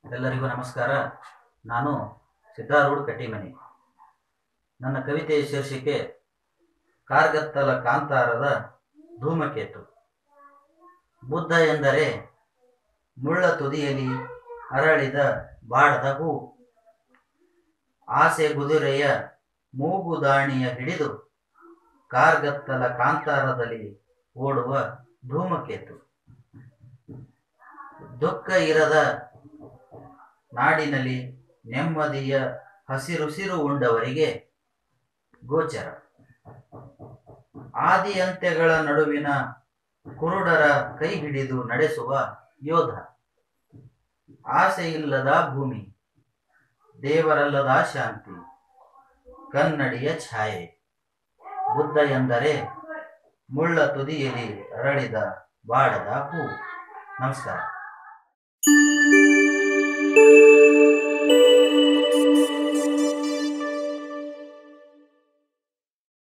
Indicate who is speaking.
Speaker 1: ಎಲ್ಲರಿಗೂ ನಮಸ್ಕಾರ ನಾನು ಸಿದ್ಧಾರೂಢ ಕಟ್ಟಿಮನಿ ನನ್ನ ಕವಿತೆಯ ಶೀರ್ಷಿಕೆ ಕಾರ್ಗತ್ತಲ ಕಾಂತಾರದ ಧೂಮಕೇತು ಬುದ್ಧ ಎಂದರೆ ಮುಳ್ಳ ತುದಿಯಲ್ಲಿ ಅರಳಿದ ಬಾಡದ ಹೂ ಆಸೆ ಕುದುರೆಯ ಮೂಗುದಾಣಿಯ ಹಿಡಿದು ಕಾರ್ಗತ್ತಲ ಕಾಂತಾರದಲ್ಲಿ ಓಡುವ ಧೂಮಕೇತು ದುಃಖ ಇರದ ನಾಡಿನಲ್ಲಿ ನೆಮ್ಮದಿಯ ಹಸಿರುಸಿರು ಉಂಡವರಿಗೆ ಗೋಚರ ಆದಿ ಅಂತ್ಯಗಳ ನಡುವಿನ ಕುರುಡರ ಕೈ ಹಿಡಿದು ನಡೆಸುವ ಯೋಧ ಆಸೆಯಿಲ್ಲದ ಭೂಮಿ ದೇವರಲ್ಲದ ಶಾಂತಿ ಕನ್ನಡಿಯ ಛಾಯೆ ಬುದ್ಧ ಎಂದರೆ ಮುಳ್ಳ ತುದಿಯಲ್ಲಿ ಅರಳಿದ ಬಾಡದ ಹೂ ನಮಸ್ಕಾರ